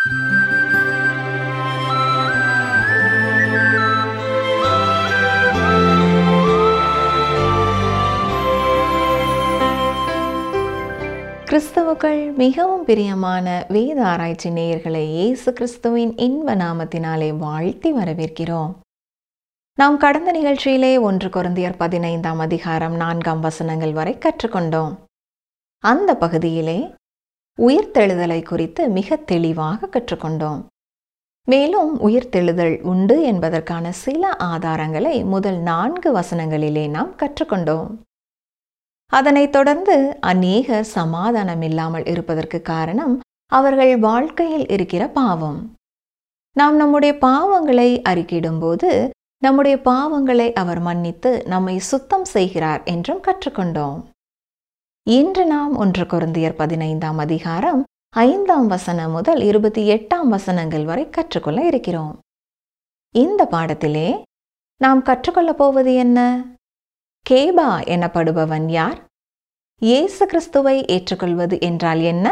கிறிஸ்தவுக்கள் மிகவும் பிரியமான வேத ஆராய்ச்சி நேயர்களை இயேசு கிறிஸ்துவின் இன்ப நாமத்தினாலே வாழ்த்தி வரவேற்கிறோம் நாம் கடந்த நிகழ்ச்சியிலே ஒன்று கொருந்தியர் பதினைந்தாம் அதிகாரம் நான்காம் வசனங்கள் வரை கற்றுக்கொண்டோம் அந்த பகுதியிலே உயிர்த்தெழுதலை குறித்து மிக தெளிவாக கற்றுக்கொண்டோம் மேலும் உயிர்த்தெழுதல் உண்டு என்பதற்கான சில ஆதாரங்களை முதல் நான்கு வசனங்களிலே நாம் கற்றுக்கொண்டோம் அதனைத் தொடர்ந்து அநேகர் சமாதானம் இல்லாமல் இருப்பதற்கு காரணம் அவர்கள் வாழ்க்கையில் இருக்கிற பாவம் நாம் நம்முடைய பாவங்களை அறிக்கையிடும்போது நம்முடைய பாவங்களை அவர் மன்னித்து நம்மை சுத்தம் செய்கிறார் என்றும் கற்றுக்கொண்டோம் இன்று நாம் ஒன்று கொருந்தியர் பதினைந்தாம் அதிகாரம் ஐந்தாம் வசனம் முதல் இருபத்தி எட்டாம் வசனங்கள் வரை கற்றுக்கொள்ள இருக்கிறோம் இந்த பாடத்திலே நாம் கற்றுக்கொள்ளப் போவது என்ன கேபா எனப்படுபவன் யார் இயேசு கிறிஸ்துவை ஏற்றுக்கொள்வது என்றால் என்ன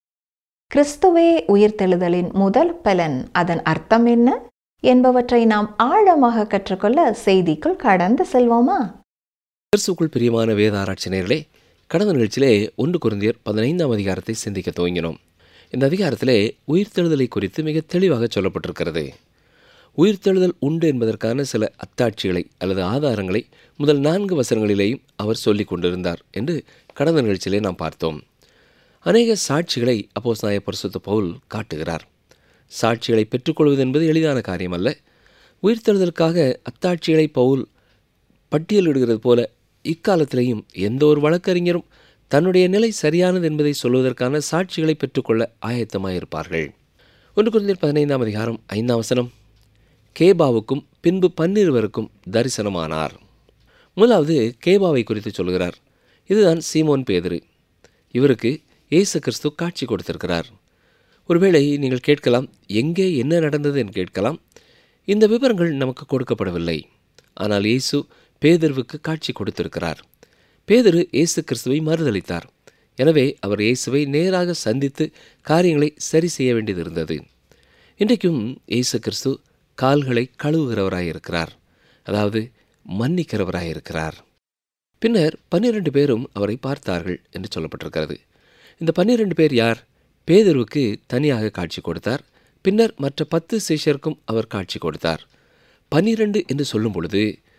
கிறிஸ்துவே உயிர்த்தெழுதலின் முதல் பலன் அதன் அர்த்தம் என்ன என்பவற்றை நாம் ஆழமாக கற்றுக்கொள்ள செய்திக்குள் கடந்து செல்வோமா கிறிஸ்துக்குள் பிரியமான வேத ஆராய்ச்சி நேர்களே கடந்த நிகழ்ச்சியிலே ஒன்று குருந்தியர் பதினைந்தாம் அதிகாரத்தை சிந்திக்க துவங்கினோம் இந்த அதிகாரத்திலே உயிர்த்தெழுதலை குறித்து மிக தெளிவாக சொல்லப்பட்டிருக்கிறது உயிர்த்தெழுதல் உண்டு என்பதற்கான சில அத்தாட்சிகளை அல்லது ஆதாரங்களை முதல் நான்கு வசனங்களிலேயும் அவர் சொல்லிக் கொண்டிருந்தார் என்று கடந்த நிகழ்ச்சியிலே நாம் பார்த்தோம் அநேக சாட்சிகளை அப்போஸ் நாய பரிசுத்த பவுல் காட்டுகிறார் சாட்சிகளை பெற்றுக்கொள்வது என்பது எளிதான காரியம் அல்ல உயிர்த்தெழுதலுக்காக அத்தாட்சிகளை பவுல் பட்டியலிடுகிறது போல இக்காலத்திலேயும் எந்த ஒரு வழக்கறிஞரும் தன்னுடைய நிலை சரியானது என்பதை சொல்வதற்கான சாட்சிகளை பெற்றுக்கொள்ள ஆயத்தமாயிருப்பார்கள் ஒன்று குறைந்தர் பதினைந்தாம் அதிகாரம் ஐந்தாம் வசனம் கேபாவுக்கும் பின்பு பன்னிருவருக்கும் தரிசனமானார் முதலாவது கேபாவை குறித்து சொல்கிறார் இதுதான் சீமோன் பேதுரு இவருக்கு இயேசு கிறிஸ்து காட்சி கொடுத்திருக்கிறார் ஒருவேளை நீங்கள் கேட்கலாம் எங்கே என்ன நடந்தது என்று கேட்கலாம் இந்த விவரங்கள் நமக்கு கொடுக்கப்படவில்லை ஆனால் இயேசு பேதர்வுக்கு காட்சி கொடுத்திருக்கிறார் பேதரு இயேசு கிறிஸ்துவை மறுதளித்தார் எனவே அவர் இயேசுவை நேராக சந்தித்து காரியங்களை சரி செய்ய வேண்டியது இருந்தது இன்றைக்கும் இயேசு கிறிஸ்து கால்களை கழுவுகிறவராயிருக்கிறார் அதாவது மன்னிக்கிறவராயிருக்கிறார் பின்னர் பன்னிரண்டு பேரும் அவரை பார்த்தார்கள் என்று சொல்லப்பட்டிருக்கிறது இந்த பன்னிரண்டு பேர் யார் பேதருவுக்கு தனியாக காட்சி கொடுத்தார் பின்னர் மற்ற பத்து சீஷருக்கும் அவர் காட்சி கொடுத்தார் பன்னிரண்டு என்று சொல்லும் பொழுது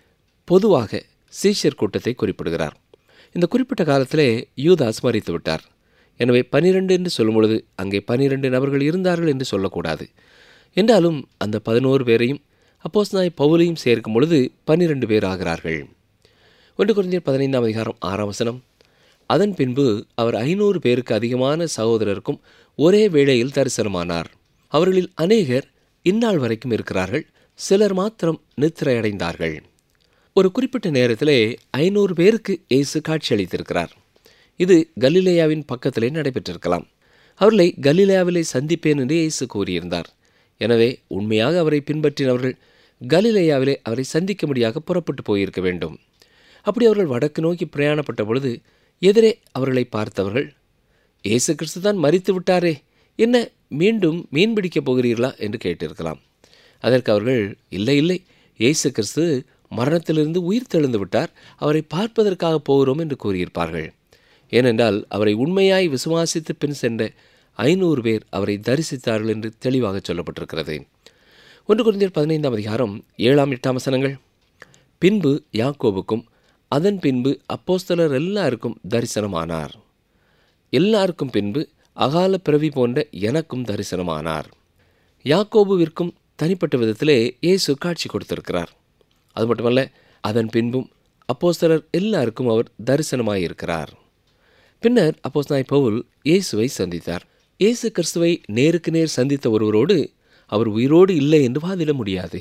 பொதுவாக சீஷர் கூட்டத்தை குறிப்பிடுகிறார் இந்த குறிப்பிட்ட காலத்திலே யூதாஸ் மறித்து விட்டார் எனவே பனிரெண்டு என்று சொல்லும் பொழுது அங்கே பனிரெண்டு நபர்கள் இருந்தார்கள் என்று சொல்லக்கூடாது என்றாலும் அந்த பதினோரு பேரையும் அப்போஸ் நாய் பவுலையும் சேர்க்கும் பொழுது பன்னிரண்டு பேர் ஆகிறார்கள் ஒன்று குறைந்தர் பதினைந்தாம் அதிகாரம் ஆறாம் வசனம் அதன் பின்பு அவர் ஐநூறு பேருக்கு அதிகமான சகோதரருக்கும் ஒரே வேளையில் தரிசனமானார் அவர்களில் அநேகர் இந்நாள் வரைக்கும் இருக்கிறார்கள் சிலர் மாத்திரம் நித்திரையடைந்தார்கள் ஒரு குறிப்பிட்ட நேரத்திலே ஐநூறு பேருக்கு இயேசு காட்சியளித்திருக்கிறார் இது கலிலேயாவின் பக்கத்திலே நடைபெற்றிருக்கலாம் அவர்களை கலிலேயாவிலே சந்திப்பேன் என்று இயேசு கூறியிருந்தார் எனவே உண்மையாக அவரை பின்பற்றினவர்கள் கலிலேயாவிலே அவரை சந்திக்கும்படியாக புறப்பட்டு போயிருக்க வேண்டும் அப்படி அவர்கள் வடக்கு நோக்கி பிரயாணப்பட்ட பொழுது எதிரே அவர்களை பார்த்தவர்கள் இயேசு கிறிஸ்து தான் மறித்து விட்டாரே என்ன மீண்டும் மீன் பிடிக்கப் போகிறீர்களா என்று கேட்டிருக்கலாம் அதற்கு அவர்கள் இல்லை இல்லை இயேசு கிறிஸ்து மரணத்திலிருந்து உயிர் தெழுந்து விட்டார் அவரை பார்ப்பதற்காக போகிறோம் என்று கூறியிருப்பார்கள் ஏனென்றால் அவரை உண்மையாய் விசுவாசித்து பின் சென்ற ஐநூறு பேர் அவரை தரிசித்தார்கள் என்று தெளிவாக சொல்லப்பட்டிருக்கிறது ஒன்று குறைந்தர் பதினைந்தாம் அதிகாரம் ஏழாம் எட்டாம் வசனங்கள் பின்பு யாக்கோபுக்கும் அதன் பின்பு அப்போஸ்தலர் எல்லாருக்கும் தரிசனமானார் எல்லாருக்கும் பின்பு அகால பிறவி போன்ற எனக்கும் தரிசனமானார் யாக்கோபுவிற்கும் தனிப்பட்ட விதத்திலே இயேசு காட்சி கொடுத்திருக்கிறார் அது மட்டுமல்ல அதன் பின்பும் அப்போஸ்தலர் எல்லாருக்கும் அவர் தரிசனமாயிருக்கிறார் பின்னர் அப்போஸ் நாய் பவுல் இயேசுவை சந்தித்தார் இயேசு கிறிஸ்துவை நேருக்கு நேர் சந்தித்த ஒருவரோடு அவர் உயிரோடு இல்லை என்று வாதிட முடியாது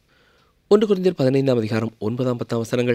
ஒன்று குறிஞ்சர் பதினைந்தாம் அதிகாரம் ஒன்பதாம் பத்தாம் வசனங்கள்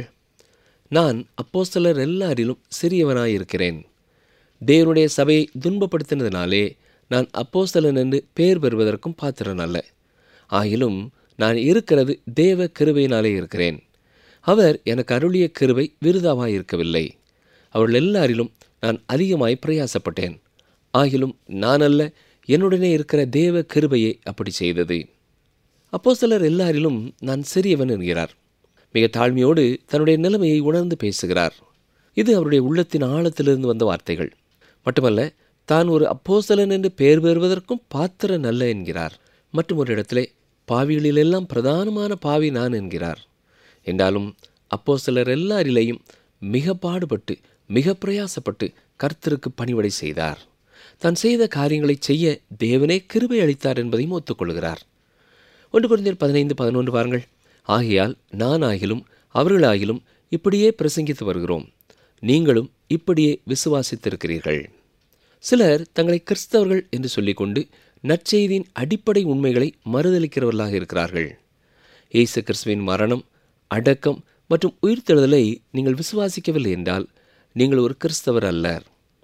நான் அப்போஸ்தலர் எல்லாரிலும் சிறியவனாயிருக்கிறேன் தேவனுடைய சபையை துன்பப்படுத்தினதினாலே நான் அப்போஸ்தலன் என்று பெயர் பெறுவதற்கும் பாத்திரன் அல்ல ஆகிலும் நான் இருக்கிறது தேவ கிருபையினாலே இருக்கிறேன் அவர் எனக்கு அருளிய கிருபை விருதாவாய் இருக்கவில்லை அவர்கள் எல்லாரிலும் நான் அதிகமாய் பிரயாசப்பட்டேன் ஆகிலும் நான் அல்ல என்னுடனே இருக்கிற தேவ கிருபையை அப்படி செய்தது அப்போ சிலர் எல்லாரிலும் நான் சிறியவன் என்கிறார் மிக தாழ்மையோடு தன்னுடைய நிலைமையை உணர்ந்து பேசுகிறார் இது அவருடைய உள்ளத்தின் ஆழத்திலிருந்து வந்த வார்த்தைகள் மட்டுமல்ல தான் ஒரு அப்போஸ்தலன் என்று பெயர் பெறுவதற்கும் பாத்திர நல்ல என்கிறார் மற்றும் ஒரு இடத்திலே பாவிகளிலெல்லாம் பிரதானமான பாவி நான் என்கிறார் என்றாலும் அப்போ சிலர் எல்லாரிலேயும் மிக பாடுபட்டு மிக பிரயாசப்பட்டு கர்த்தருக்கு பணிவடை செய்தார் தான் செய்த காரியங்களை செய்ய தேவனே கிருபை அளித்தார் என்பதையும் ஒத்துக்கொள்கிறார் ஒன்று குறைந்தர் பதினைந்து பதினொன்று பாருங்கள் ஆகையால் நான் ஆகிலும் அவர்களாகிலும் இப்படியே பிரசங்கித்து வருகிறோம் நீங்களும் இப்படியே விசுவாசித்திருக்கிறீர்கள் சிலர் தங்களை கிறிஸ்தவர்கள் என்று சொல்லிக்கொண்டு நற்செய்தியின் அடிப்படை உண்மைகளை மறுதளிக்கிறவர்களாக இருக்கிறார்கள் இயேசு கிறிஸ்துவின் மரணம் அடக்கம் மற்றும் உயிர்த்தெழுதலை நீங்கள் விசுவாசிக்கவில்லை என்றால் நீங்கள் ஒரு கிறிஸ்தவர் அல்லர்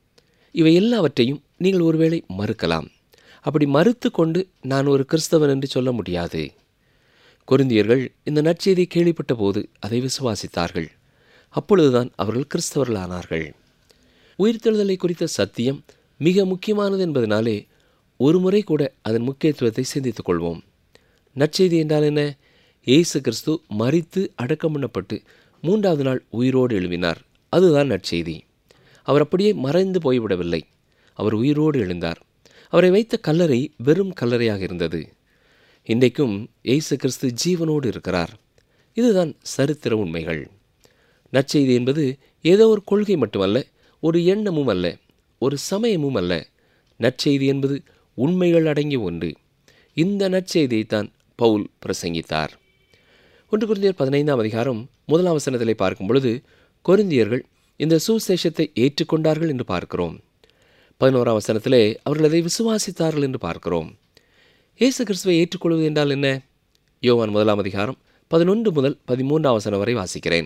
இவை எல்லாவற்றையும் நீங்கள் ஒருவேளை மறுக்கலாம் அப்படி மறுத்து கொண்டு நான் ஒரு கிறிஸ்தவன் என்று சொல்ல முடியாது கொரிந்தியர்கள் இந்த நற்செய்தி கேள்விப்பட்ட போது அதை விசுவாசித்தார்கள் அப்பொழுதுதான் அவர்கள் கிறிஸ்தவர்களானார்கள் உயிர்த்தெழுதலை குறித்த சத்தியம் மிக முக்கியமானது என்பதனாலே ஒரு முறை கூட அதன் முக்கியத்துவத்தை சிந்தித்துக் கொள்வோம் நற்செய்தி என்றால் என்ன இயேசு கிறிஸ்து மரித்து அடக்கம் பண்ணப்பட்டு மூன்றாவது நாள் உயிரோடு எழுவினார் அதுதான் நற்செய்தி அவர் அப்படியே மறைந்து போய்விடவில்லை அவர் உயிரோடு எழுந்தார் அவரை வைத்த கல்லறை வெறும் கல்லறையாக இருந்தது இன்றைக்கும் இயேசு கிறிஸ்து ஜீவனோடு இருக்கிறார் இதுதான் சரித்திர உண்மைகள் நற்செய்தி என்பது ஏதோ ஒரு கொள்கை மட்டுமல்ல ஒரு எண்ணமும் அல்ல ஒரு சமயமும் அல்ல நற்செய்தி என்பது உண்மைகள் அடங்கிய ஒன்று இந்த நற்செய்தியைத்தான் பவுல் பிரசங்கித்தார் ஒன்று குருந்தியர் பதினைந்தாம் அதிகாரம் முதலாம் வசனத்திலே பார்க்கும் பொழுது கொரிந்தியர்கள் இந்த சுசேஷத்தை ஏற்றுக்கொண்டார்கள் என்று பார்க்கிறோம் பதினோராம் வசனத்திலே அவர்கள் அதை விசுவாசித்தார்கள் என்று பார்க்கிறோம் இயேசு கிறிஸ்துவை ஏற்றுக்கொள்வது என்றால் என்ன யோவான் முதலாம் அதிகாரம் பதினொன்று முதல் பதிமூன்றாம் வசனம் வரை வாசிக்கிறேன்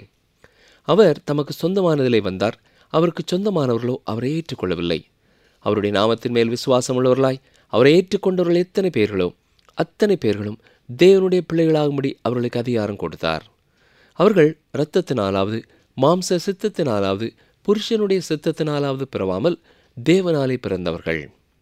அவர் தமக்கு சொந்தமானதிலே வந்தார் அவருக்கு சொந்தமானவர்களோ அவரை ஏற்றுக்கொள்ளவில்லை அவருடைய நாமத்தின் மேல் விசுவாசம் உள்ளவர்களாய் அவரை ஏற்றுக்கொண்டவர்கள் எத்தனை பேர்களோ அத்தனை பேர்களும் தேவனுடைய பிள்ளைகளாகும்படி அவர்களுக்கு அதிகாரம் கொடுத்தார் அவர்கள் இரத்தத்தினாலாவது மாம்ச சித்தத்தினாலாவது புருஷனுடைய சித்தத்தினாலாவது பிறவாமல் தேவனாலே பிறந்தவர்கள்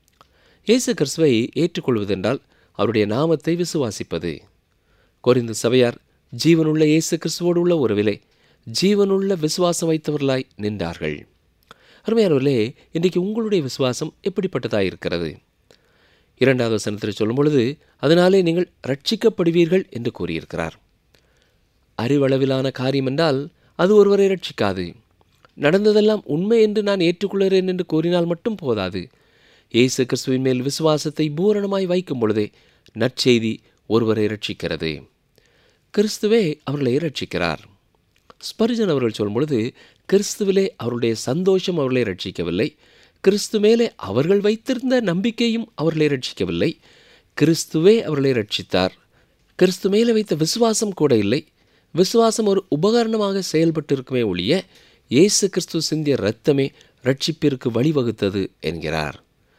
இயேசு கிறிஸ்துவை ஏற்றுக்கொள்வதென்றால் அவருடைய நாமத்தை விசுவாசிப்பது கொரிந்து சபையார் ஜீவனுள்ள இயேசு கிறிஸ்துவோடு உள்ள உறவிலே ஜீவனுள்ள விசுவாசம் வைத்தவர்களாய் நின்றார்கள் அருமையானவர்களே இன்றைக்கு உங்களுடைய விசுவாசம் எப்படிப்பட்டதாக இருக்கிறது இரண்டாவது வசனத்தில் சொல்லும் பொழுது அதனாலே நீங்கள் ரட்சிக்கப்படுவீர்கள் என்று கூறியிருக்கிறார் அறிவளவிலான காரியம் என்றால் அது ஒருவரை ரட்சிக்காது நடந்ததெல்லாம் உண்மை என்று நான் ஏற்றுக்கொள்கிறேன் என்று கூறினால் மட்டும் போதாது இயேசு கிறிஸ்துவின் மேல் விசுவாசத்தை பூரணமாய் வைக்கும் பொழுதே நற்செய்தி ஒருவரை ரட்சிக்கிறது கிறிஸ்துவே அவர்களை ரட்சிக்கிறார் ஸ்பர்ஜன் அவர்கள் சொல்லும் பொழுது கிறிஸ்துவிலே அவருடைய சந்தோஷம் அவர்களை ரட்சிக்கவில்லை கிறிஸ்து மேலே அவர்கள் வைத்திருந்த நம்பிக்கையும் அவர்களை ரட்சிக்கவில்லை கிறிஸ்துவே அவர்களை ரட்சித்தார் கிறிஸ்து மேலே வைத்த விசுவாசம் கூட இல்லை விசுவாசம் ஒரு உபகரணமாக செயல்பட்டு இருக்குமே ஒழிய இயேசு கிறிஸ்து சிந்திய இரத்தமே ரட்சிப்பிற்கு வழிவகுத்தது என்கிறார்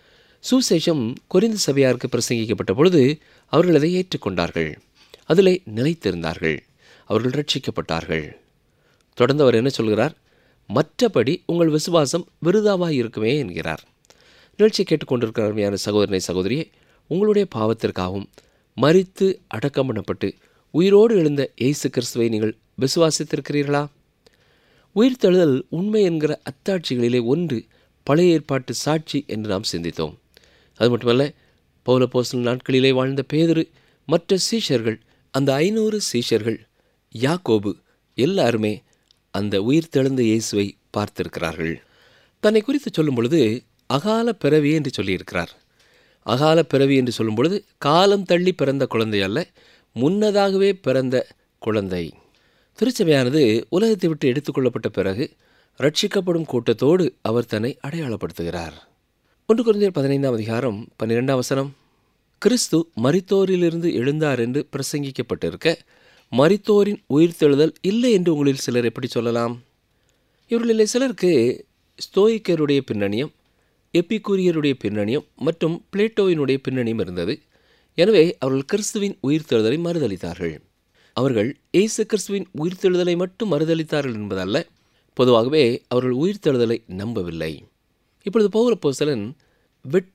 சுசேஷம் கொரிந்து சபையாருக்கு பிரசங்கிக்கப்பட்ட பொழுது அவர்கள் அதை ஏற்றுக்கொண்டார்கள் அதிலே நிலைத்திருந்தார்கள் அவர்கள் ரட்சிக்கப்பட்டார்கள் தொடர்ந்து அவர் என்ன சொல்கிறார் மற்றபடி உங்கள் விசுவாசம் விருதாவாக இருக்குமே என்கிறார் நிகழ்ச்சி கேட்டுக்கொண்டிருக்கிற அருமையான சகோதரனை சகோதரியே உங்களுடைய பாவத்திற்காகவும் மறித்து அடக்கம் பண்ணப்பட்டு உயிரோடு எழுந்த இயேசு கிறிஸ்துவை நீங்கள் விசுவாசித்திருக்கிறீர்களா உயிர்த்தெழுதல் உண்மை என்கிற அத்தாட்சிகளிலே ஒன்று பழைய ஏற்பாட்டு சாட்சி என்று நாம் சிந்தித்தோம் அது மட்டுமல்ல பௌலப்போசல் நாட்களிலே வாழ்ந்த பேதரு மற்ற சீஷர்கள் அந்த ஐநூறு சீஷர்கள் யாக்கோபு எல்லாருமே அந்த உயிர்த்தெழுந்த இயேசுவை பார்த்திருக்கிறார்கள் தன்னை குறித்து சொல்லும் பொழுது அகால பிறவி என்று சொல்லியிருக்கிறார் அகால பிறவி என்று சொல்லும் பொழுது காலம் தள்ளி பிறந்த குழந்தை அல்ல முன்னதாகவே பிறந்த குழந்தை திருச்சபையானது உலகத்தை விட்டு எடுத்துக்கொள்ளப்பட்ட பிறகு ரட்சிக்கப்படும் கூட்டத்தோடு அவர் தன்னை அடையாளப்படுத்துகிறார் ஒன்று குழந்தையர் பதினைந்தாம் அதிகாரம் பன்னிரெண்டாம் வசனம் கிறிஸ்து மரித்தோரிலிருந்து எழுந்தார் என்று பிரசங்கிக்கப்பட்டிருக்க மரித்தோரின் உயிர்த்தெழுதல் இல்லை என்று உங்களில் சிலர் எப்படி சொல்லலாம் இவர்களில் சிலருக்கு ஸ்தோயிக்கருடைய பின்னணியம் எப்பிக்கூரியருடைய பின்னணியம் மற்றும் பிளேட்டோவினுடைய பின்னணியும் இருந்தது எனவே அவர்கள் கிறிஸ்துவின் உயிர்த்தெழுதலை மறுதளித்தார்கள் அவர்கள் இயேசு கிறிஸ்துவின் உயிர்த்தெழுதலை மட்டும் மறுதளித்தார்கள் என்பதல்ல பொதுவாகவே அவர்கள் உயிர்த்தெழுதலை நம்பவில்லை இப்பொழுது பௌரப்போசலன் விட்டால்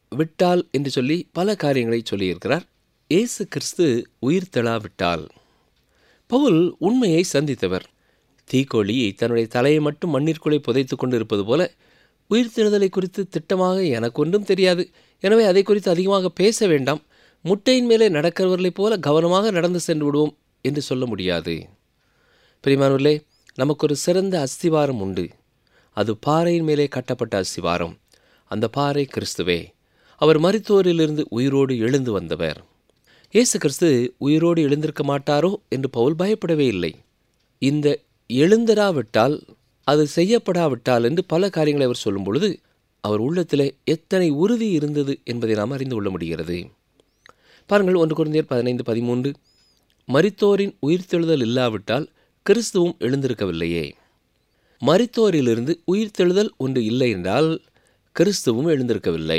விட்டால் என்று சொல்லி பல காரியங்களை சொல்லியிருக்கிறார் இயேசு கிறிஸ்து உயிர் விட்டால் பவுல் உண்மையை சந்தித்தவர் தீக்கோழி தன்னுடைய தலையை மட்டும் மண்ணிற்குள்ளே புதைத்து கொண்டு இருப்பது போல உயிர்த்தெழுதலை குறித்து திட்டமாக எனக்கு ஒன்றும் தெரியாது எனவே அதை குறித்து அதிகமாக பேச வேண்டாம் முட்டையின் மேலே நடக்கிறவர்களைப் போல கவனமாக நடந்து சென்று விடுவோம் என்று சொல்ல முடியாது பிரிமானூர்களே நமக்கு ஒரு சிறந்த அஸ்திவாரம் உண்டு அது பாறையின் மேலே கட்டப்பட்ட அஸ்திவாரம் அந்த பாறை கிறிஸ்துவே அவர் மரித்தோரிலிருந்து உயிரோடு எழுந்து வந்தவர் இயேசு கிறிஸ்து உயிரோடு எழுந்திருக்க மாட்டாரோ என்று பவுல் பயப்படவே இல்லை இந்த எழுந்திராவிட்டால் அது செய்யப்படாவிட்டால் என்று பல காரியங்களை அவர் சொல்லும் பொழுது அவர் உள்ளத்திலே எத்தனை உறுதி இருந்தது என்பதை நாம் அறிந்து கொள்ள முடிகிறது பாருங்கள் ஒன்று குழந்தையர் பதினைந்து பதிமூன்று மரித்தோரின் உயிர்த்தெழுதல் இல்லாவிட்டால் கிறிஸ்துவும் எழுந்திருக்கவில்லையே மரித்தோரிலிருந்து உயிர்த்தெழுதல் ஒன்று இல்லை என்றால் கிறிஸ்துவும் எழுந்திருக்கவில்லை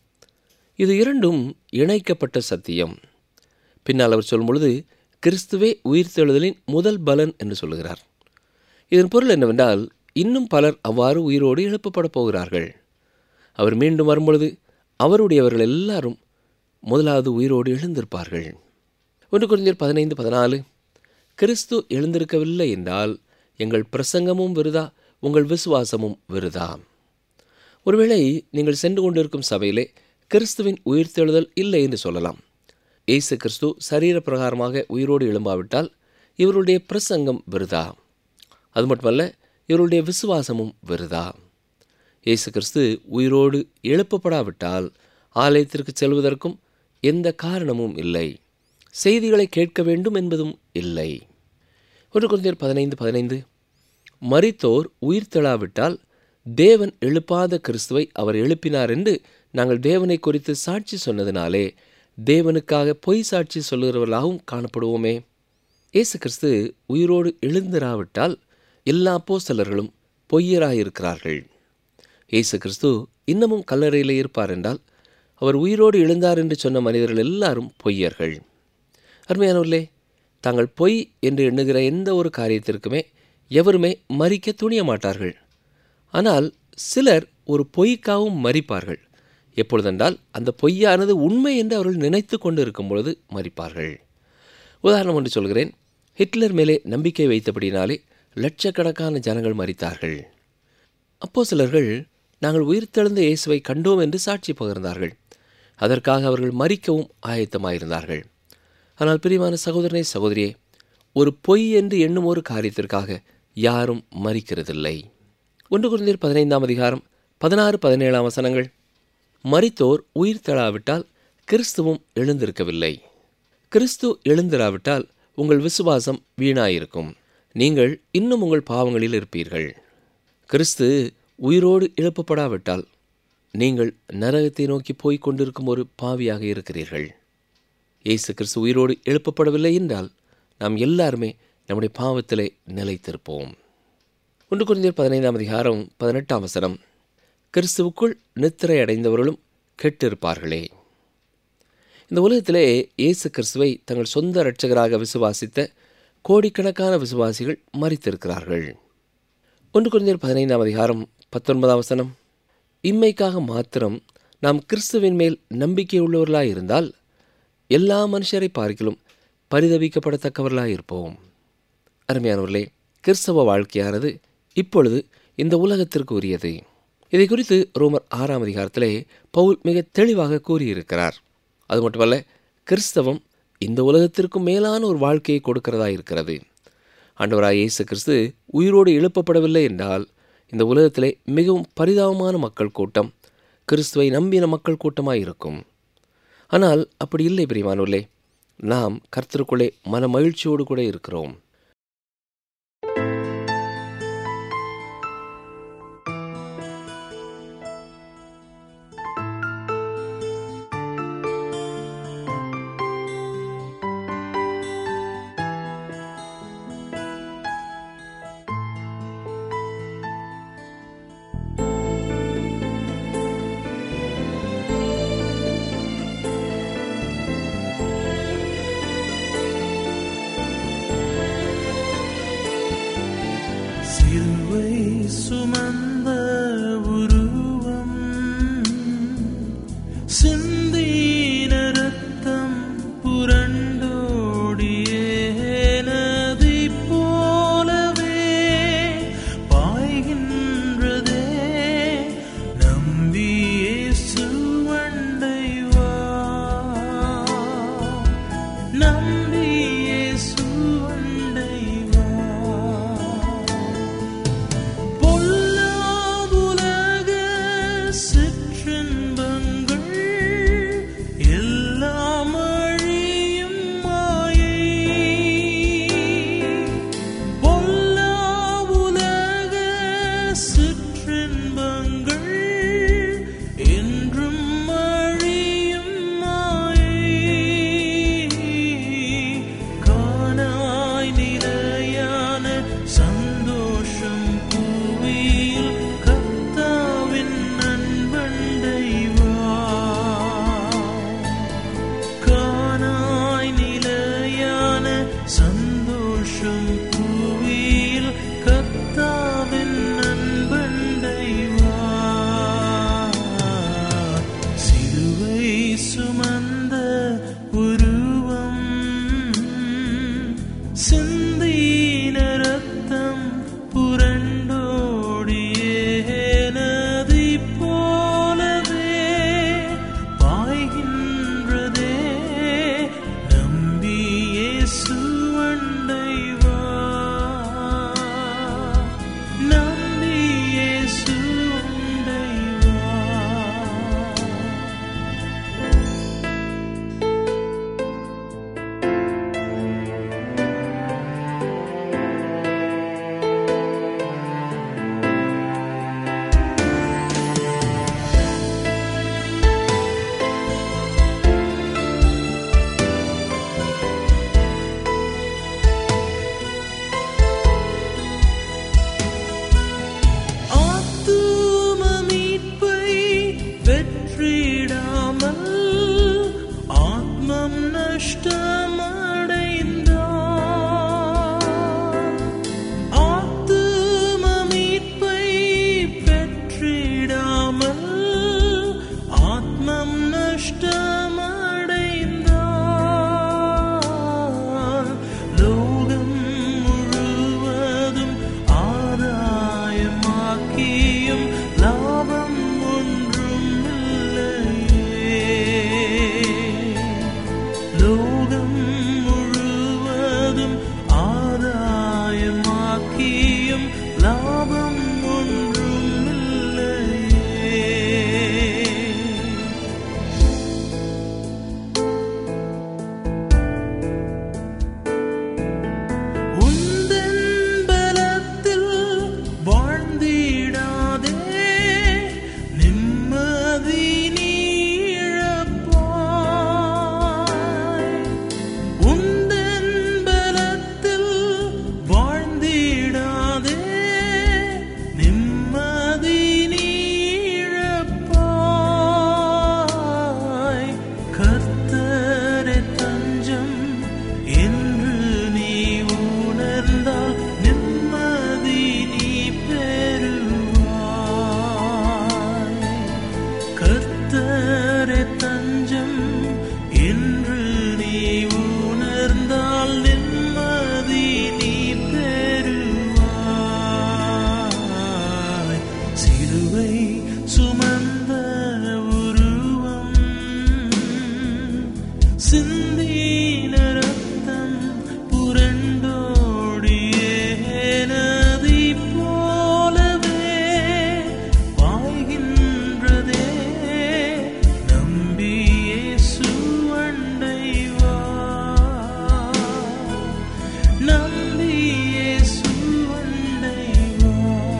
இது இரண்டும் இணைக்கப்பட்ட சத்தியம் பின்னால் அவர் சொல்லும் பொழுது கிறிஸ்துவே உயிர்த்தெழுதலின் முதல் பலன் என்று சொல்லுகிறார் இதன் பொருள் என்னவென்றால் இன்னும் பலர் அவ்வாறு உயிரோடு எழுப்பப்படப் போகிறார்கள் அவர் மீண்டும் வரும்பொழுது அவருடையவர்கள் எல்லாரும் முதலாவது உயிரோடு எழுந்திருப்பார்கள் ஒன்று குறிஞர் பதினைந்து பதினாலு கிறிஸ்து எழுந்திருக்கவில்லை என்றால் எங்கள் பிரசங்கமும் விருதா உங்கள் விசுவாசமும் விருதா ஒருவேளை நீங்கள் சென்று கொண்டிருக்கும் சபையிலே கிறிஸ்துவின் உயிர்த்தெழுதல் இல்லை என்று சொல்லலாம் இயேசு கிறிஸ்து சரீர பிரகாரமாக உயிரோடு எழும்பாவிட்டால் இவருடைய பிரசங்கம் விருதா அது மட்டுமல்ல இவருடைய விசுவாசமும் விருதா இயேசு கிறிஸ்து உயிரோடு எழுப்பப்படாவிட்டால் ஆலயத்திற்கு செல்வதற்கும் எந்த காரணமும் இல்லை செய்திகளை கேட்க வேண்டும் என்பதும் இல்லை ஒன்று குழந்தையர் பதினைந்து பதினைந்து மரித்தோர் உயிர் தெழாவிட்டால் தேவன் எழுப்பாத கிறிஸ்துவை அவர் எழுப்பினார் என்று நாங்கள் தேவனை குறித்து சாட்சி சொன்னதினாலே தேவனுக்காக பொய் சாட்சி சொல்லுகிறவர்களாகவும் காணப்படுவோமே இயேசு கிறிஸ்து உயிரோடு எழுந்திராவிட்டால் எல்லா அப்போஸ்தலர்களும் பொய்யராயிருக்கிறார்கள் இயேசு கிறிஸ்து இன்னமும் கல்லறையில் இருப்பார் என்றால் அவர் உயிரோடு எழுந்தார் என்று சொன்ன மனிதர்கள் எல்லாரும் பொய்யர்கள் அருமையானவர்களே தாங்கள் பொய் என்று எண்ணுகிற எந்த ஒரு காரியத்திற்குமே எவருமே மறிக்க துணிய மாட்டார்கள் ஆனால் சிலர் ஒரு பொய்க்காகவும் மறிப்பார்கள் எப்பொழுதென்றால் அந்த பொய்யானது உண்மை என்று அவர்கள் நினைத்து கொண்டு இருக்கும் பொழுது மறிப்பார்கள் உதாரணம் ஒன்று சொல்கிறேன் ஹிட்லர் மேலே நம்பிக்கை வைத்தபடினாலே லட்சக்கணக்கான ஜனங்கள் மறித்தார்கள் அப்போ சிலர்கள் நாங்கள் உயிர்த்தெழுந்த இயேசுவை கண்டோம் என்று சாட்சி பகிர்ந்தார்கள் அதற்காக அவர்கள் மறிக்கவும் ஆயத்தமாயிருந்தார்கள் ஆனால் பிரிவான சகோதரனே சகோதரியே ஒரு பொய் என்று எண்ணும் ஒரு காரியத்திற்காக யாரும் மறிக்கிறதில்லை ஒன்று குருந்தீர் பதினைந்தாம் அதிகாரம் பதினாறு பதினேழாம் வசனங்கள் மரித்தோர் உயிர் தழாவிட்டால் கிறிஸ்துவும் எழுந்திருக்கவில்லை கிறிஸ்து எழுந்திராவிட்டால் உங்கள் விசுவாசம் வீணாயிருக்கும் நீங்கள் இன்னும் உங்கள் பாவங்களில் இருப்பீர்கள் கிறிஸ்து உயிரோடு எழுப்பப்படாவிட்டால் நீங்கள் நரகத்தை நோக்கி போய்க் கொண்டிருக்கும் ஒரு பாவியாக இருக்கிறீர்கள் இயேசு கிறிஸ்து உயிரோடு எழுப்பப்படவில்லை என்றால் நாம் எல்லாருமே நம்முடைய பாவத்திலே நிலைத்திருப்போம் ஒன்று குறிந்தியர் பதினைந்தாம் அதிகாரம் பதினெட்டாம் வசனம் கிறிஸ்துவுக்குள் நித்திரை அடைந்தவர்களும் கெட்டிருப்பார்களே இந்த உலகத்திலே இயேசு கிறிஸ்துவை தங்கள் சொந்த இரட்சகராக விசுவாசித்த கோடிக்கணக்கான விசுவாசிகள் மறித்திருக்கிறார்கள் ஒன்று குறிந்தியர் பதினைந்தாம் அதிகாரம் பத்தொன்பதாம் வசனம் இம்மைக்காக மாத்திரம் நாம் கிறிஸ்துவின் மேல் நம்பிக்கை உள்ளவர்களாய் இருந்தால் எல்லா மனுஷரை பார்க்கிலும் பரிதவிக்கப்படத்தக்கவர்களாய் இருப்போம் அருமையானவர்களே கிறிஸ்தவ வாழ்க்கையானது இப்பொழுது இந்த உலகத்திற்கு உரியது இதை குறித்து ரோமர் ஆறாம் அதிகாரத்திலே பவுல் மிக தெளிவாக கூறியிருக்கிறார் அது மட்டுமல்ல கிறிஸ்தவம் இந்த உலகத்திற்கும் மேலான ஒரு வாழ்க்கையை கொடுக்கிறதா இருக்கிறது ஆண்டவராய் இயேசு கிறிஸ்து உயிரோடு எழுப்பப்படவில்லை என்றால் இந்த உலகத்திலே மிகவும் பரிதாபமான மக்கள் கூட்டம் கிறிஸ்துவை நம்பின மக்கள் கூட்டமாக இருக்கும் ஆனால் அப்படி இல்லை பிரிவானூர்களே நாம் கர்த்தருக்குள்ளே மன மகிழ்ச்சியோடு கூட இருக்கிறோம் சிலுவை சுமந்த உருவம் சிலுவை சுமந்த உருவம் சிந்தின ரத்தம் புரண்டோடியே நதி போலவே பாய்கின்றதே நம்பியே சுவண்டை வா நம்பியே சுவண்டை வா ஆத்தும மீட்பை வெற்றிடாமல் ஆத்மம் நஷ்டமடைந்தார் ஆத்தும மீட்பை பெற்றிடாமல் ஆத்மம் நஷ்டமடைந்தார் லோகம் முழுவதும் ஆதாயமாக்கியும் லாபம் ஒன்றும் இல்லையே லோகம் முழுவதும் ஆதாயமாக்கியும் லாபம் ஒன்றும் இல்லையே உந்தன் பலத்தில் வாழ்ந்திடாதே நிம்மதி நீழப்பாய் உந்தன் பலத்தில் வாழ்ந்திடாதே நிம்மதி நீழப்பாய் கர்த்தரே தஞ்சம் என்று நீ உணர்ந்தால் நிம்மதி நீ பெறுவாய் கர்த்தரே தஞ்சம் என்று நீ உணர்ந்தால் நிம்மதி நீ பெறுவாய் சிலுவை சுமந்த உருவம் சிந்தின ரத்தம் புரண்டோடியே நதி போலவே பாய்கின்றதே நம்பியே சுவண்டை வா நம்பியே சுவண்டை வா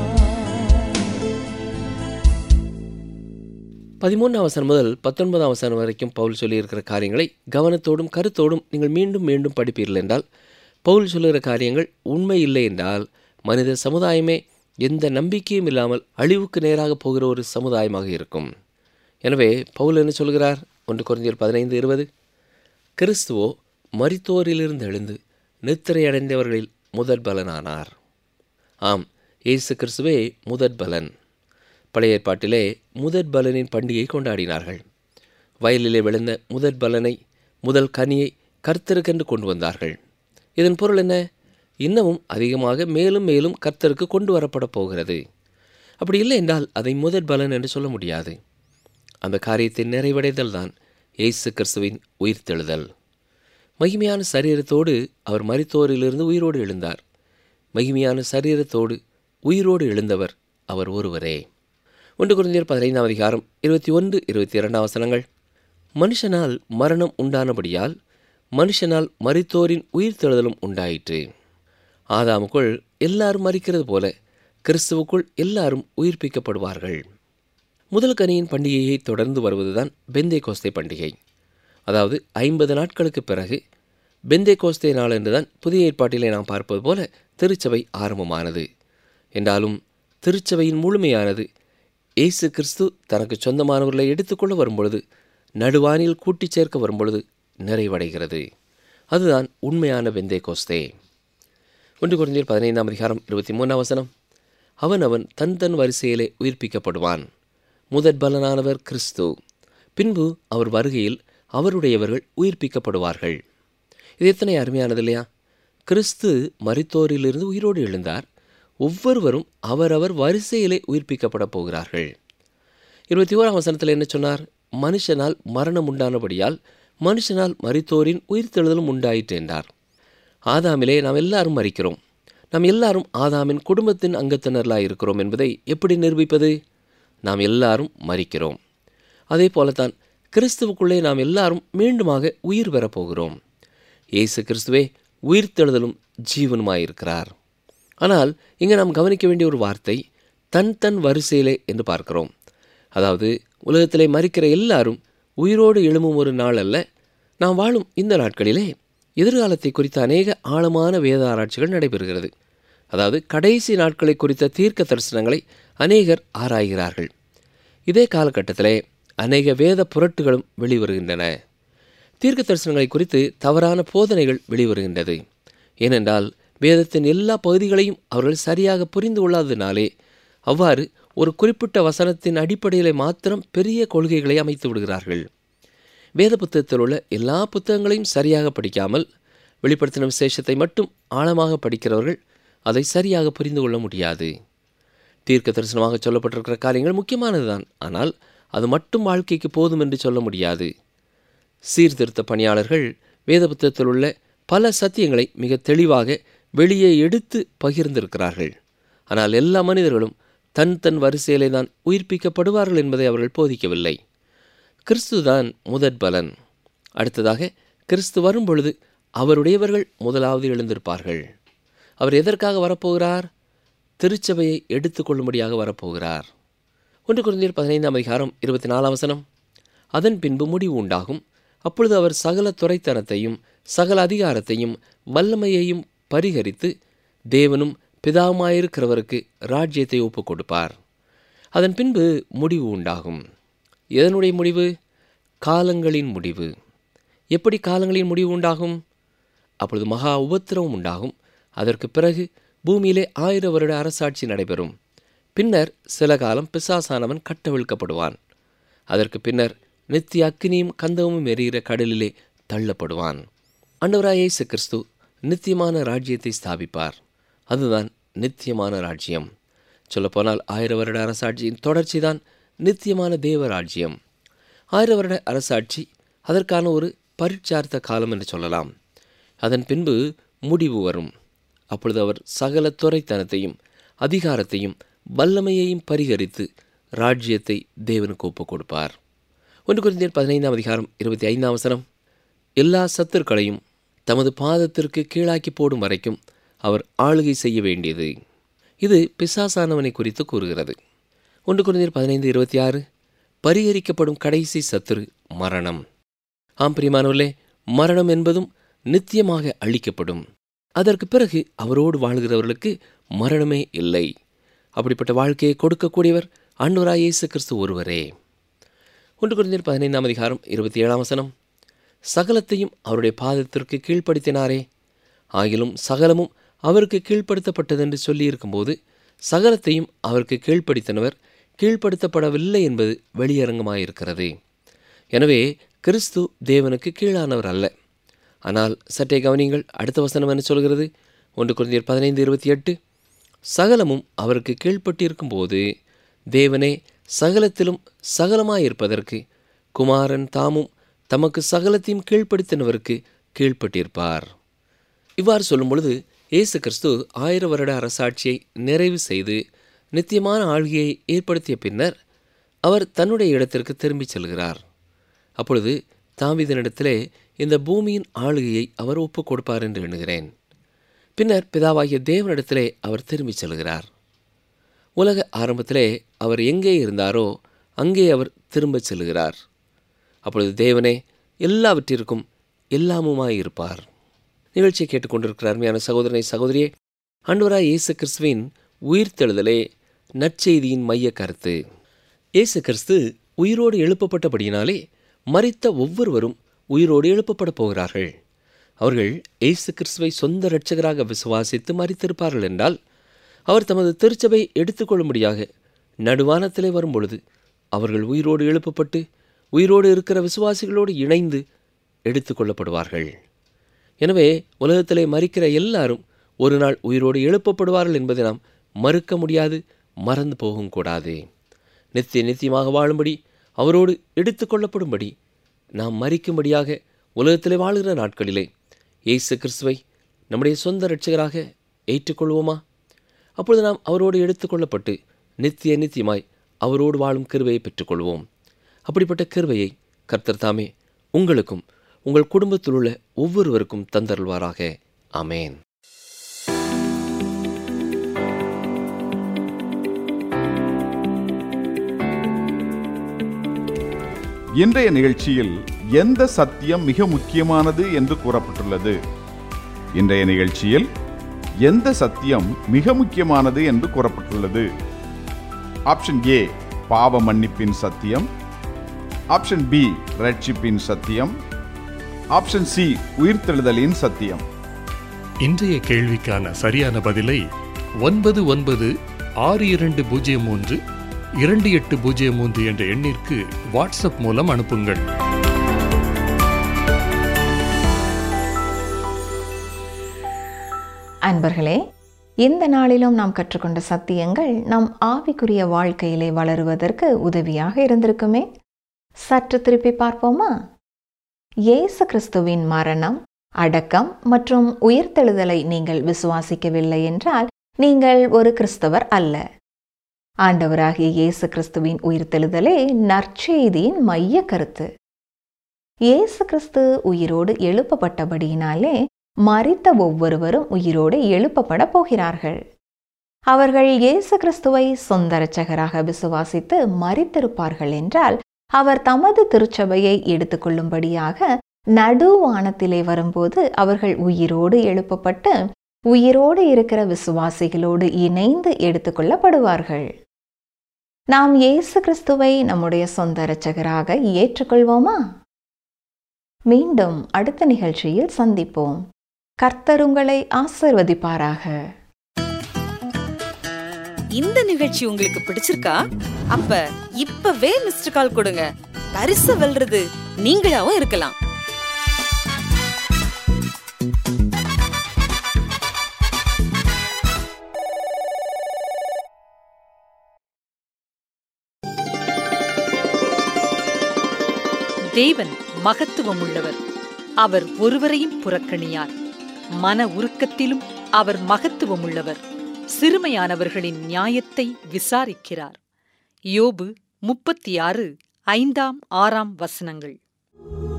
பதிமூன்றாம் வசனம் முதல் பத்தொன்பதாம் வசனம் வரைக்கும் பவுல் சொல்லியிருக்கிற காரியங்களை கவனத்தோடும் கருத்தோடும் நீங்கள் மீண்டும் மீண்டும் படிப்பீர்கள் என்றால் பவுல் சொல்லுகிற காரியங்கள் உண்மை இல்லை என்றால் மனித சமுதாயமே எந்த நம்பிக்கையும் இல்லாமல் அழிவுக்கு நேராக போகிற ஒரு சமுதாயமாக இருக்கும் எனவே பவுல் என்ன சொல்கிறார் ஒன்று குறைஞ்சர் பதினைந்து இருபது கிறிஸ்துவோ மரித்தோரிலிருந்து எழுந்து நித்திரையடைந்தவர்களில் முதற் பலனானார் ஆம் இயேசு கிறிஸ்துவே முதற் பலன் பழைய ஏற்பாட்டிலே முதற் பலனின் பண்டிகை கொண்டாடினார்கள் வயலிலே விழுந்த முதற் பலனை முதல் கனியை கர்த்தருக்கென்று கொண்டு வந்தார்கள் இதன் பொருள் என்ன இன்னமும் அதிகமாக மேலும் மேலும் கர்த்தருக்கு கொண்டு வரப்பட போகிறது அப்படி இல்லை என்றால் அதை முதற் பலன் என்று சொல்ல முடியாது அந்த காரியத்தின் நிறைவடைதல் தான் இயேசு கிறிஸ்துவின் உயிர்த்தெழுதல் மகிமையான சரீரத்தோடு அவர் மரித்தோரிலிருந்து உயிரோடு எழுந்தார் மகிமையான சரீரத்தோடு உயிரோடு எழுந்தவர் அவர் ஒருவரே ஒன்று குருந்தியர் பதினைந்தாம் அதிகாரம் இருபத்தி ஒன்று இருபத்தி இரண்டாம் வசனங்கள் மனுஷனால் மரணம் உண்டானபடியால் மனுஷனால் மரித்தோரின் உயிர்த்தெழுதலும் உண்டாயிற்று ஆதாமுக்குள் எல்லாரும் மறிக்கிறது போல கிறிஸ்துவுக்குள் எல்லாரும் உயிர்ப்பிக்கப்படுவார்கள் முதல் கனியின் பண்டிகையை தொடர்ந்து வருவதுதான் பெந்தே கோஸ்தே பண்டிகை அதாவது ஐம்பது நாட்களுக்கு பிறகு பெந்தே கோஸ்தே நாள் என்றுதான் புதிய ஏற்பாட்டிலே நாம் பார்ப்பது போல திருச்சபை ஆரம்பமானது என்றாலும் திருச்சபையின் முழுமையானது இயேசு கிறிஸ்து தனக்கு சொந்தமானவர்களை எடுத்துக்கொள்ள வரும்பொழுது நடுவானில் கூட்டிச் சேர்க்க வரும்பொழுது நிறைவடைகிறது அதுதான் உண்மையான பெந்தே கோஸ்தே ஒன்று குறைஞ்சர் பதினைந்தாம் அதிகாரம் இருபத்தி மூணாம் வசனம் அவன் அவன் தன் தன் வரிசையிலே உயிர்ப்பிக்கப்படுவான் முதற் பலனானவர் கிறிஸ்து பின்பு அவர் வருகையில் அவருடையவர்கள் உயிர்ப்பிக்கப்படுவார்கள் இது எத்தனை அருமையானது இல்லையா கிறிஸ்து மரித்தோரிலிருந்து உயிரோடு எழுந்தார் ஒவ்வொருவரும் அவரவர் வரிசையிலே உயிர்ப்பிக்கப்பட போகிறார்கள் இருபத்தி ஓராம் வசனத்தில் என்ன சொன்னார் மனுஷனால் மரணம் உண்டானபடியால் மனுஷனால் மரித்தோரின் உயிர்த்தெழுதலும் உண்டாயிற்று என்றார் ஆதாமிலே நாம் எல்லாரும் மறிக்கிறோம் நாம் எல்லாரும் ஆதாமின் குடும்பத்தின் அங்கத்தினர்களாக இருக்கிறோம் என்பதை எப்படி நிரூபிப்பது நாம் எல்லாரும் மறிக்கிறோம் அதே போலத்தான் கிறிஸ்துவுக்குள்ளே நாம் எல்லாரும் மீண்டுமாக உயிர் பெறப் போகிறோம் இயேசு கிறிஸ்துவே உயிர்த்தெழுதலும் ஜீவனுமாயிருக்கிறார் ஆனால் இங்கே நாம் கவனிக்க வேண்டிய ஒரு வார்த்தை தன் தன் வரிசையிலே என்று பார்க்கிறோம் அதாவது உலகத்திலே மறிக்கிற எல்லாரும் உயிரோடு எழும்பும் ஒரு நாள் அல்ல நாம் வாழும் இந்த நாட்களிலே எதிர்காலத்தை குறித்த அநேக ஆழமான வேத ஆராய்ச்சிகள் நடைபெறுகிறது அதாவது கடைசி நாட்களை குறித்த தீர்க்க தரிசனங்களை அநேகர் ஆராய்கிறார்கள் இதே காலகட்டத்திலே அநேக வேத புரட்டுகளும் வெளிவருகின்றன தீர்க்க தரிசனங்களை குறித்து தவறான போதனைகள் வெளிவருகின்றது ஏனென்றால் வேதத்தின் எல்லா பகுதிகளையும் அவர்கள் சரியாக புரிந்து கொள்ளாததினாலே அவ்வாறு ஒரு குறிப்பிட்ட வசனத்தின் அடிப்படையில் மாத்திரம் பெரிய கொள்கைகளை அமைத்து விடுகிறார்கள் வேத புத்தகத்தில் உள்ள எல்லா புத்தகங்களையும் சரியாக படிக்காமல் வெளிப்படுத்தின விசேஷத்தை மட்டும் ஆழமாக படிக்கிறவர்கள் அதை சரியாக புரிந்து கொள்ள முடியாது தீர்க்க தரிசனமாக சொல்லப்பட்டிருக்கிற காரியங்கள் முக்கியமானதுதான் ஆனால் அது மட்டும் வாழ்க்கைக்கு போதும் என்று சொல்ல முடியாது சீர்திருத்த பணியாளர்கள் வேத புத்தகத்தில் உள்ள பல சத்தியங்களை மிக தெளிவாக வெளியே எடுத்து பகிர்ந்திருக்கிறார்கள் ஆனால் எல்லா மனிதர்களும் தன் தன் வரிசையிலே தான் உயிர்ப்பிக்கப்படுவார்கள் என்பதை அவர்கள் போதிக்கவில்லை கிறிஸ்துதான் முதற் பலன் அடுத்ததாக கிறிஸ்து வரும்பொழுது அவருடையவர்கள் முதலாவது எழுந்திருப்பார்கள் அவர் எதற்காக வரப்போகிறார் திருச்சபையை எடுத்துக்கொள்ளும்படியாக வரப்போகிறார் ஒன்று குழந்தையர் பதினைந்தாம் அதிகாரம் இருபத்தி நாலாம் வசனம் அதன் பின்பு முடிவு உண்டாகும் அப்பொழுது அவர் சகல துறைத்தனத்தையும் சகல அதிகாரத்தையும் வல்லமையையும் பரிகரித்து தேவனும் பிதாவுமாயிருக்கிறவருக்கு ராஜ்யத்தை ஒப்புக் கொடுப்பார் அதன் பின்பு முடிவு உண்டாகும் எதனுடைய முடிவு காலங்களின் முடிவு எப்படி காலங்களின் முடிவு உண்டாகும் அப்பொழுது மகா உபத்திரவம் உண்டாகும் அதற்கு பிறகு பூமியிலே ஆயிர வருட அரசாட்சி நடைபெறும் பின்னர் சில காலம் பிசாசானவன் கட்டவிழ்க்கப்படுவான் அதற்கு பின்னர் நித்திய அக்கினியும் கந்தமும் எரிகிற கடலிலே தள்ளப்படுவான் ஆண்டவராய் இயேசு கிறிஸ்து நித்தியமான ராஜ்யத்தை ஸ்தாபிப்பார் அதுதான் நித்தியமான ராஜ்யம் சொல்லப்போனால் ஆயிர வருட அரசாட்சியின் தொடர்ச்சிதான் நித்தியமான தேவ ராஜ்யம் ஆயிர வருட அரசாட்சி அதற்கான ஒரு பரீட்சார்த்த காலம் என்று சொல்லலாம் அதன் பின்பு முடிவு வரும் அப்பொழுது அவர் சகல துறைத்தனத்தையும் அதிகாரத்தையும் வல்லமையையும் பரிகரித்து ராஜ்யத்தை தேவனுக்கு ஒப்புக் கொடுப்பார் ஒன்று குருந்தியர் பதினைந்தாம் அதிகாரம் இருபத்தி ஐந்தாம் வசனம் எல்லா சத்துருக்களையும் தமது பாதத்திற்கு கீழாக்கி போடும் வரைக்கும் அவர் ஆளுகை செய்ய வேண்டியது இது பிசாசானவனை குறித்து கூறுகிறது ஒன்று குருந்தியர் பதினைந்து இருபத்தி ஆறு பரிகரிக்கப்படும் கடைசி சத்துரு மரணம் ஆம் பிரியமானவர்களே மரணம் என்பதும் நித்தியமாக அழிக்கப்படும் அதற்கு பிறகு அவரோடு வாழ்கிறவர்களுக்கு மரணமே இல்லை அப்படிப்பட்ட வாழ்க்கையை கொடுக்கக்கூடியவர் ஆண்டவராய் இயேசு கிறிஸ்து ஒருவரே ஒன்று குறைந்தர் பதினைந்தாம் அதிகாரம் இருபத்தி ஏழாம் வசனம் சகலத்தையும் அவருடைய பாதத்திற்கு கீழ்ப்படுத்தினாரே ஆகிலும் சகலமும் அவருக்கு கீழ்ப்படுத்தப்பட்டதென்று சொல்லியிருக்கும்போது சகலத்தையும் அவருக்கு கீழ்ப்படுத்தினவர் கீழ்ப்படுத்தப்படவில்லை என்பது வெளியரங்கமாயிருக்கிறது எனவே கிறிஸ்து தேவனுக்கு கீழானவர் அல்ல ஆனால் சற்றே கவனிங்கள் அடுத்த வசனம் என்ன சொல்கிறது ஒன்று குழந்தையர் பதினைந்து இருபத்தி எட்டு சகலமும் அவருக்கு கீழ்ப்பட்டிருக்கும் போது தேவனே சகலத்திலும் சகலமாயிருப்பதற்கு குமாரன் தாமும் தமக்கு சகலத்தையும் கீழ்ப்படுத்தினவருக்கு கீழ்ப்பட்டிருப்பார் இவ்வாறு சொல்லும் பொழுது இயேசு கிறிஸ்து ஆயிர வருட அரசாட்சியை நிறைவு செய்து நித்தியமான ஆள்கையை ஏற்படுத்திய பின்னர் அவர் தன்னுடைய இடத்திற்கு திரும்பிச் செல்கிறார் அப்பொழுது தாவிதனிடத்திலே இந்த பூமியின் ஆளுகையை அவர் ஒப்புக் கொடுப்பார் என்று எண்ணுகிறேன் பின்னர் பிதாவாகிய தேவனிடத்திலே அவர் திரும்பிச் செல்கிறார் உலக ஆரம்பத்திலே அவர் எங்கே இருந்தாரோ அங்கே அவர் திரும்பச் செல்கிறார் அப்பொழுது தேவனே எல்லாவற்றிற்கும் எல்லாமுமாய் இருப்பார் நிகழ்ச்சியை கேட்டுக்கொண்டிருக்கிற அருமையான சகோதரனை சகோதரியே ஆண்டவராய் இயேசு கிறிஸ்துவின் உயிர்த்தெழுதலே நற்செய்தியின் மைய கருத்து இயேசு கிறிஸ்து உயிரோடு எழுப்பப்பட்டபடியினாலே மறித்த ஒவ்வொருவரும் உயிரோடு எழுப்பப்பட போகிறார்கள் அவர்கள் இயேசு கிறிஸ்துவை சொந்த இரட்சகராக விசுவாசித்து மறித்திருப்பார்கள் என்றால் அவர் தமது திருச்சபை எடுத்துக்கொள்ளும்படியாக நடுவானத்திலே வரும்பொழுது அவர்கள் உயிரோடு எழுப்பப்பட்டு உயிரோடு இருக்கிற விசுவாசிகளோடு இணைந்து எடுத்துக்கொள்ளப்படுவார்கள் எனவே உலகத்திலே மறிக்கிற எல்லாரும் ஒரு நாள் உயிரோடு எழுப்பப்படுவார்கள் என்பதை நாம் மறுக்க முடியாது மறந்து போகவும் கூடாது நித்திய நித்தியமாக வாழும்படி அவரோடு எடுத்துக்கொள்ளப்படும்படி நாம் மறிக்கும்படியாக உலகத்திலே வாழுகிற நாட்களிலே இயேசு கிறிஸ்துவை நம்முடைய சொந்த இரட்சகராக ஏற்றுக்கொள்வோமா அப்பொழுது நாம் அவரோடு எடுத்துக்கொள்ளப்பட்டு நித்திய நித்தியமாய் அவரோடு வாழும் கிருபையை பெற்றுக்கொள்வோம் அப்படிப்பட்ட கிருபையை கர்த்தர் தாமே உங்களுக்கும் உங்கள் குடும்பத்தில் உள்ள ஒவ்வொருவருக்கும் தந்தருள்வாராக ஆமேன் இன்றைய நிகழ்ச்சியில் எந்த சத்தியம் மிக முக்கியமானது என்று கூறப்பட்டுள்ளது இன்றைய நிகழ்ச்சியில் எந்த சத்தியம் மிக முக்கியமானது என்று கூறப்பட்டுள்ளது ஆப்ஷன் ஏ பாவ மன்னிப்பின் சத்தியம் ஆப்ஷன் பி ரட்சிப்பின் சத்தியம் ஆப்ஷன் சி உயிர்த்தெழுதலின் சத்தியம் இன்றைய கேள்விக்கான சரியான பதிலை ஒன்பது ஒன்பது ஆறு இரண்டு பூஜ்ஜியம் மூன்று இரண்டு எட்டு பூஜ்ஜியம் மூன்று என்ற எண்ணிற்கு வாட்ஸ்அப் மூலம் அனுப்புங்கள் அன்பர்களே இந்த நாளிலும் நாம் கற்றுக்கொண்ட சத்தியங்கள் நம் ஆவிக்குரிய வாழ்க்கையிலே வளருவதற்கு உதவியாக இருந்திருக்குமே சற்று திருப்பி பார்ப்போமா இயேசு கிறிஸ்துவின் மரணம் அடக்கம் மற்றும் உயிர்த்தெழுதலை நீங்கள் விசுவாசிக்கவில்லை என்றால் நீங்கள் ஒரு கிறிஸ்தவர் அல்ல ஆண்டவராகிய இயேசு கிறிஸ்துவின் உயிர்த்தெழுதலே நற்செய்தியின் மைய கருத்து இயேசு கிறிஸ்து உயிரோடு எழுப்பப்பட்டபடியினாலே மரித்த ஒவ்வொருவரும் உயிரோடு எழுப்பப்பட போகிறார்கள் அவர்கள் இயேசு கிறிஸ்துவை சொந்த இரட்சகராக விசுவாசித்து மரித்திருப்பார்கள் என்றால் அவர் தமது திருச்சபையை எடுத்துக்கொள்ளும்படியாக நடுவானத்திலே வரும்போது அவர்கள் உயிரோடு எழுப்பப்பட்டு உயிரோடு இருக்கிற விசுவாசிகளோடு இணைந்து எடுத்துக்கொள்ளப்படுவார்கள் நாம் இயேசு கிறிஸ்துவை நம்முடைய சொந்த இரட்சகராக ஏற்றுக்கொள்வோமா மீண்டும் அடுத்த நிகழ்ச்சியில் சந்திப்போம் கர்த்தர் உங்களை ஆசிர்வதிப்பாராக இந்த நிகழ்ச்சி உங்களுக்கு பிடிச்சிருக்கா அப்ப இப்பவே மிஸ்டர் கால் கொடுங்க பரிசு வெல்றது நீங்களாவும் இருக்கலாம் தேவன் மகத்துவம் உள்ளவர் அவர் ஒருவரையும் புறக்கணியார் மன உருக்கத்திலும் அவர் மகத்துவம் உள்ளவர் சிறுமையானவர்களின் நியாயத்தை விசாரிக்கிறார் யோபு முப்பத்தி ஆறு ஐந்தாம் ஆறாம் வசனங்கள்